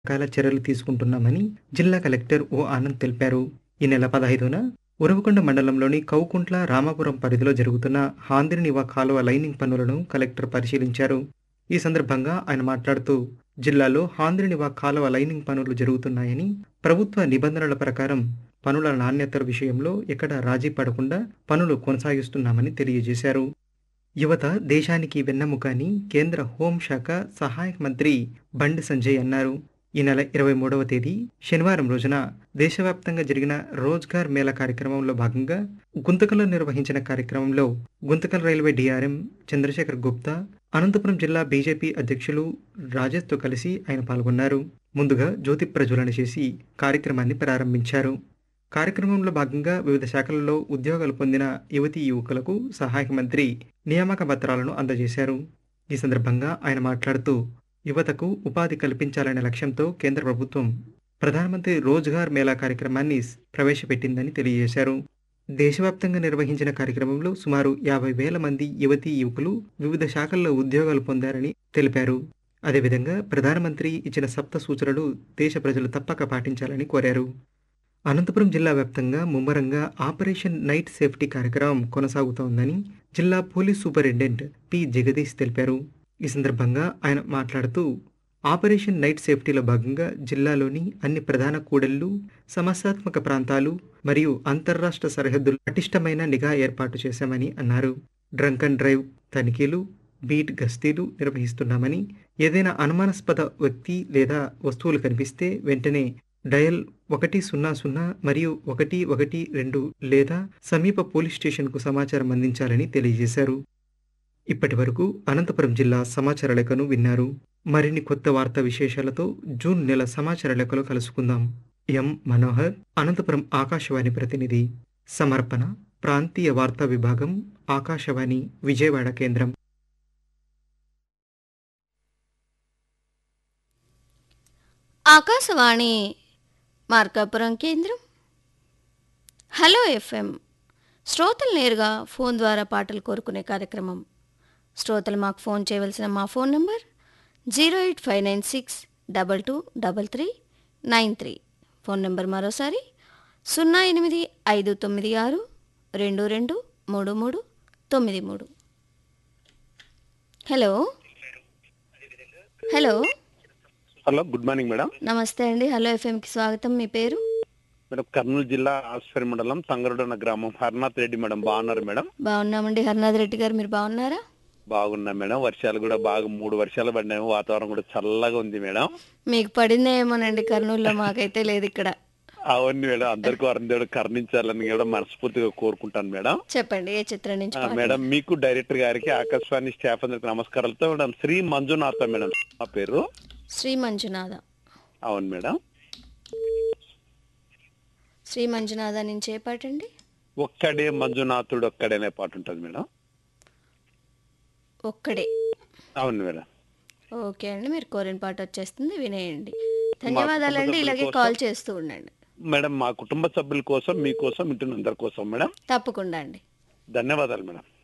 రకాల చర్యలు తీసుకుంటున్నామని జిల్లా కలెక్టర్ ఓ ఆనంద్ తెలిపారు ఈ నెల పదహైదున ఉరవకొండ మండలంలోని కౌకుంట్ల రామాపురం పరిధిలో జరుగుతున్న హాంద్రినివా కాలువ లైనింగ్ పనులను కలెక్టర్ పరిశీలించారు ఈ సందర్భంగా ఆయన మాట్లాడుతూ జిల్లాలో హాంద్రినివా కాలువ లైనింగ్ పనులు జరుగుతున్నాయని ప్రభుత్వ నిబంధనల ప్రకారం పనుల నాణ్యత విషయంలో ఎక్కడ రాజీ పడకుండా పనులు కొనసాగిస్తున్నామని తెలియజేశారు యువత దేశానికి వెన్నెముక అని కేంద్ర హోంశాఖ సహాయక మంత్రి బండి సంజయ్ అన్నారు ఈ నెల ఇరవై మూడవ తేదీ శనివారం రోజున దేశవ్యాప్తంగా జరిగిన రోజ్గార్ మేళా కార్యక్రమంలో భాగంగా గుంతకల్లో నిర్వహించిన కార్యక్రమంలో గుంతకల్ రైల్వే డిఆర్ఎం చంద్రశేఖర్ గుప్తా అనంతపురం జిల్లా బీజేపీ అధ్యక్షులు రాజేష్తో కలిసి ఆయన పాల్గొన్నారు ముందుగా జ్యోతి ప్రజ్వలన చేసి కార్యక్రమాన్ని ప్రారంభించారు కార్యక్రమంలో భాగంగా వివిధ శాఖలలో ఉద్యోగాలు పొందిన యువతీ యువకులకు సహాయక మంత్రి నియామక పత్రాలను అందజేశారు ఈ సందర్భంగా ఆయన మాట్లాడుతూ యువతకు ఉపాధి కల్పించాలనే లక్ష్యంతో కేంద్ర ప్రభుత్వం ప్రధానమంత్రి రోజ్గార్ మేళా కార్యక్రమాన్ని ప్రవేశపెట్టిందని తెలియజేశారు దేశవ్యాప్తంగా నిర్వహించిన కార్యక్రమంలో సుమారు యాభై వేల మంది యువతీ యువకులు వివిధ శాఖల్లో ఉద్యోగాలు పొందారని తెలిపారు అదేవిధంగా ప్రధానమంత్రి ఇచ్చిన సప్త సూచనలు దేశ ప్రజలు తప్పక పాటించాలని కోరారు అనంతపురం జిల్లా వ్యాప్తంగా ముమ్మరంగా ఆపరేషన్ నైట్ సేఫ్టీ కార్యక్రమం కొనసాగుతోందని జిల్లా పోలీస్ సూపరింటెండెంట్ పి జగదీష్ తెలిపారు ఈ సందర్భంగా ఆయన మాట్లాడుతూ ఆపరేషన్ నైట్ సేఫ్టీలో భాగంగా జిల్లాలోని అన్ని ప్రధాన కూడళ్లు సమస్యాత్మక ప్రాంతాలు మరియు అంతర్రాష్ట్ర సరిహద్దులు పటిష్టమైన నిఘా ఏర్పాటు చేశామని అన్నారు డ్రంక్ అండ్ డ్రైవ్ తనిఖీలు బీట్ గస్తీలు నిర్వహిస్తున్నామని ఏదైనా అనుమానాస్పద వ్యక్తి లేదా వస్తువులు కనిపిస్తే వెంటనే డయల్ ఒకటి సున్నా సున్నా మరియు ఒకటి ఒకటి రెండు లేదా సమీప పోలీస్ స్టేషన్కు సమాచారం అందించాలని తెలియజేశారు ఇప్పటి వరకు అనంతపురం జిల్లా సమాచార లేఖను విన్నారు మరిన్ని కొత్త వార్తా విశేషాలతో జూన్ నెల సమాచార లేఖలో కలుసుకుందాం ఎం మనోహర్ అనంతపురం ఆకాశవాణి ప్రతినిధి సమర్పణ ప్రాంతీయ వార్తా విభాగం ఆకాశవాణి విజయవాడ కేంద్రం ఆకాశవాణి మార్కాపురం కేంద్రం హలో ఎఫ్ఎం శ్రోతలు నేరుగా ఫోన్ ద్వారా పాటలు కోరుకునే కార్యక్రమం శ్రోతలు మాకు ఫోన్ చేయవలసిన మా phone number zero eight five nine six double two double three nine three phone number మరోసారి సున్నా ఎనిమిది ఐదు తొమ్మిది ఆరు రెండు రెండు మూడు మూడు తొమ్మిది మూడు hello hello hello good morning madam నమస్తే అండి హలో ఎఫ్ఎంకి స్వాగతం మీ పేరు మేడం కర్నూలు జిల్లా ఆస్ఫర్ మండలం సంగరుడన గ్రామం హర్నాథ్ రెడ్డి మేడం బాగున్నారు మేడం బాగున్నామండి హరినాథ్ రెడ్డి గారు మీరు బాగున్నారా బాగున్నా మేడం వర్షాలు కూడా బాగా మూడు వర్షాలు పడినాయి వాతావరణం కూడా చల్లగా ఉంది మేడం మీకు పడిందేమోనండి కర్నూలులో మాకైతే లేదు ఇక్కడ అవన్నీ మేడం అందరికీ వారం దేవుడు కరుణించాలని కూడా మనస్ఫూర్తిగా కోరుకుంటాను మేడం చెప్పండి ఏ చిత్రం నుంచి ఆ, పాట? మేడం మీకు డైరెక్టర్ గారికి ఆకాశవాణి స్టాఫ్ అందరికి నమస్కారాలతో మేడం శ్రీ మంజునాథ మేడం మా పేరు శ్రీ మంజునాథ అవును మేడం శ్రీ మంజునాథ నుంచి ఏ పాట అండి ఒక్కడే మంజునాథుడు ఒక్కడే అనే పాట ఉంటుంది మేడం ఒక్కడే అవును మేడం ఓకే అండి మీరు కోరిన పాట వచ్చేస్తుంది వినేయండి ధన్యవాదాలండి సభ్యుల ఇలాగే కోసం- కాల్ చేస్తూ ఉండండి మేడం మా కుటుంబ సభ్యుల కోసం మీకోసం ఇంటి అందరి కోసం మేడం తప్పకుండా అండి ధన్యవాదాలు మేడం